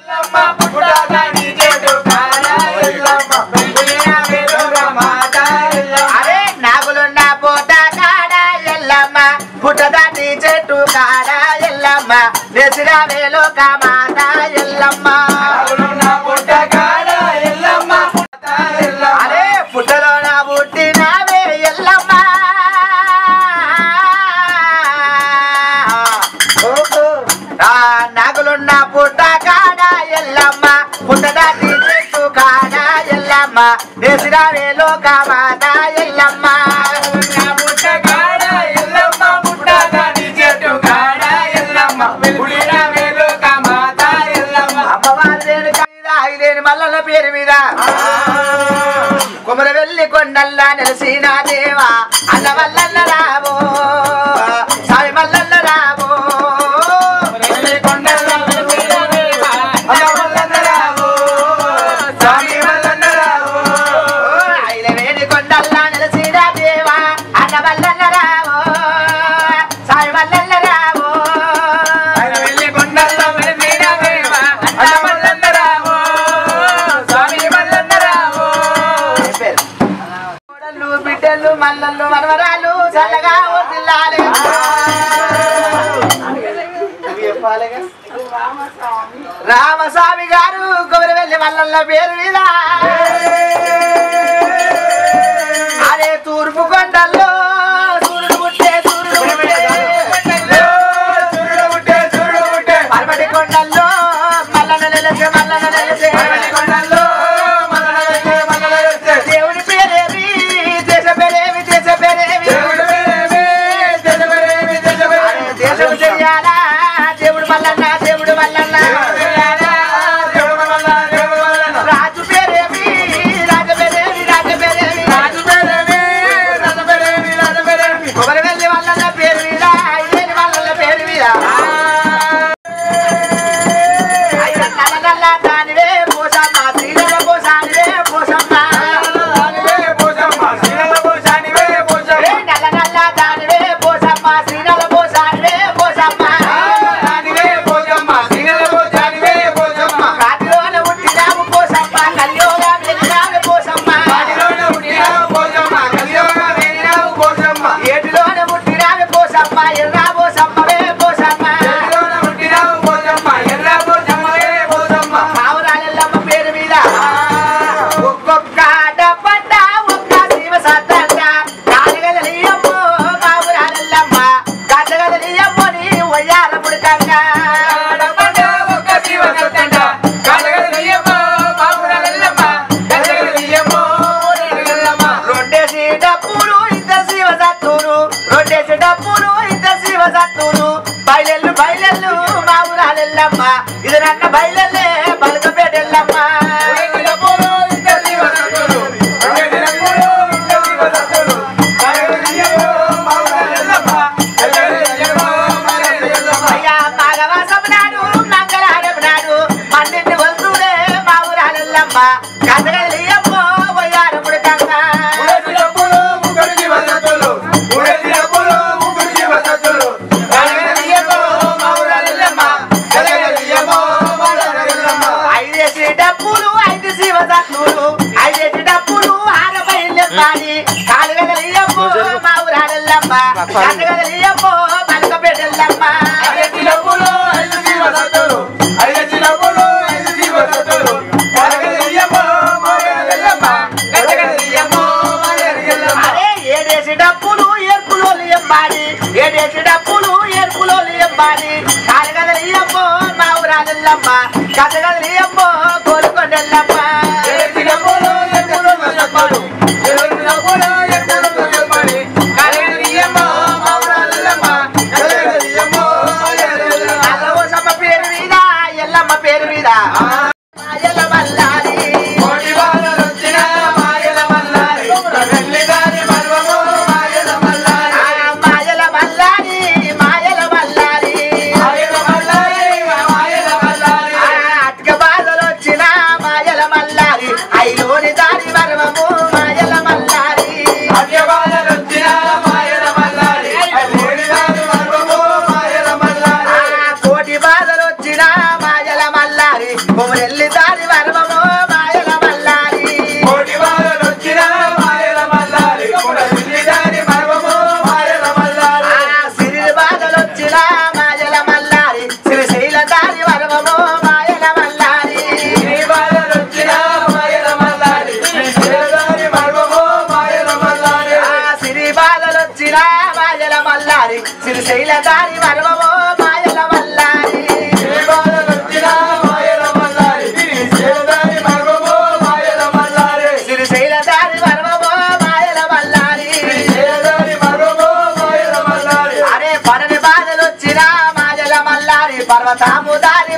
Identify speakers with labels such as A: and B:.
A: అరే నాగులున్న పూట కాడ ఎల్లమ్మ పుట్టదాటి చెట్టు కాడ ఎల్లమ్మ నెసిరా వేలు కామాత ఎల్లమ్మ అరే పుట్టలో నా పుట్టినావే ఎల్లమ్మ ఆ నాగులున్న పుట్ట కాడ ఎల్లమ్మ పుట్టదాటి చెట్టు కాడ ఎల్లమ్మ నెసిరా వేలు కామాత ఎల్లమ్మ అమ్మవారి రేణుక మీద ఐదేని మల్లల పేరు మీద కుమర వెళ్ళి కొండల్లా నెలసిన దేవా అన్న మల్లన్న రావో సాయి మల్లన్న రావో ఐలవేణి కొండల్లా నెలసిన దేవా అన్న మల్లన్న రావో సాయి మల్లన్న రావో చెప్పారు. కోడళ్ళు, బిడ్డలు మల్లళ్ళు మనవరాలు చల్లగా వర్ధిల్లాలి. ఇవి చెప్పాలిగా. రామస్వామి గారు కొమరవెల్లి మల్లన్న పేరు మీద అదే తూర్పు కొండల్లో సూర్యుడు పుట్టే సూర్యుడు పుట్టే పర్వటి కొండల్లో మల్లన్న నెలసే మల్లన్న నెలసే దేవుడి పేరేమి దేశ పేరేమి దేశ పేరేమి అరే దేశం చెయ్యాలా దేవుడు మల్లన్న దేవుడు మల్లన్న రాజు పేరేమి రాజ పేరేమి రాజ పేరేమి కొమరవెల్లి మల్లన్న పేరు మీద ఐదేని మల్లన్న పేరు మీద అయ్య నల్ల నల్ల దానివే పోసమ్మ శ్రీనల్ల పోసానివే పోసమ్మ ఏ నల్ల నల్ల దానివే పోసమ్మ శ్రీనల్ల పోసానివే పోసమ్మ కాటిలోన పుట్టినావు పోసమ్మ కల్యోగా వెళ్ళినావు పోసమ్మ ఏటిలోన పుట్టినావు పోసమ్మ ఎర్రా పోసమ్మవే పోసమ్మ పావురాలెల్లమ్మ పేరు మీద ఒక్కొక్క డబ్బట్ట ఒక్క శివ సత్తంట కాలుగదలియమ్మో పావురాలెల్లమ్మ గడ్డగదలియమ్మో నీ వయ్యాల పుడకంగా రొట్టేసి డప్పులు ఇద్దరు శివ సత్తులు రొట్టేసి డప్పులు ఇద్దరు శివ సత్తులు బయలెల్లు బయలెల్లు మా ఊరాలెల్లమ్మ ఇది నన్న బయలెల్లే బలకపేటెల్లమ్మ అయ్యా మాఘవాసం నాడు మంగళవారం నాడు పన్నెండు వస్తువులే మా ఊరాలెల్లమ్మ కథగలియమ్మో వయ్యారు పుడకంగా ఐదేసి డప్పులు ఐదు శివ సత్తులు ఐదేసి డప్పులు ఆరబైల్లెమ్మాని కాలుగలియమ్మో మా ఊరాలెల్లమ్మ కథగలియమ్మో బలకపేటెల్లమ్మ అరే ఏడేసి డప్పులు ఏర్పులోలు ఎంబాడి ఏడేసి డప్పులు ఏర్పులోలు ఎంబాడి కాలుగలియమ్మో మా ఊరాలెల్లమ్మ కథగలియమ్మో కోలుకొండెల్లమ్మ నల్లవోసమ్మ పేరు మీద ఎల్లమ్మ పేరు మీద మాయల మల్లారి ఆ మాయల మల్లారి మాయల మల్లారి ఆ అటుక బాధలు వచ్చిన మాయల మల్లారి ఐలోని దారి మర్మము మాయల మల్లారి ఆ కోటి బాధలు వచ్చిన మాయల మల్లారి కొమరెల్లి దారి వరమము మాయల మల్లారి
B: కోటి బాలలొచ్చిన మాయల మల్లారి కొడలి దారి మర్మము మాయల మల్లారి
A: ఆ సిరి బాధలొచ్చిన మాయల మల్లారి శ్రీశైల దారి వరమము మాయల మల్లారి
B: నీ బాలలొచ్చిన మాయల మల్లారి శ్రీశైలదారి మర్మము మాయల మల్లారి
A: ఆ సిరి బాధలొచ్చిన మాయల మల్లారి శ్రీశైల దారి వరమము మాయల మల్లారి
B: నీ బాలలొచ్చిన మాయల మల్లారి శ్రీశైలదారి మర్మము మాయల మల్లారి
A: శ్రీశైల దారి వరమము మాయల మల్లారి
B: శ్రీశైలదారి మర్మము మాయల మల్లారి
A: అరే పడని బాధలొచ్చిన మాయల మల్లారి పర్వతాము దారి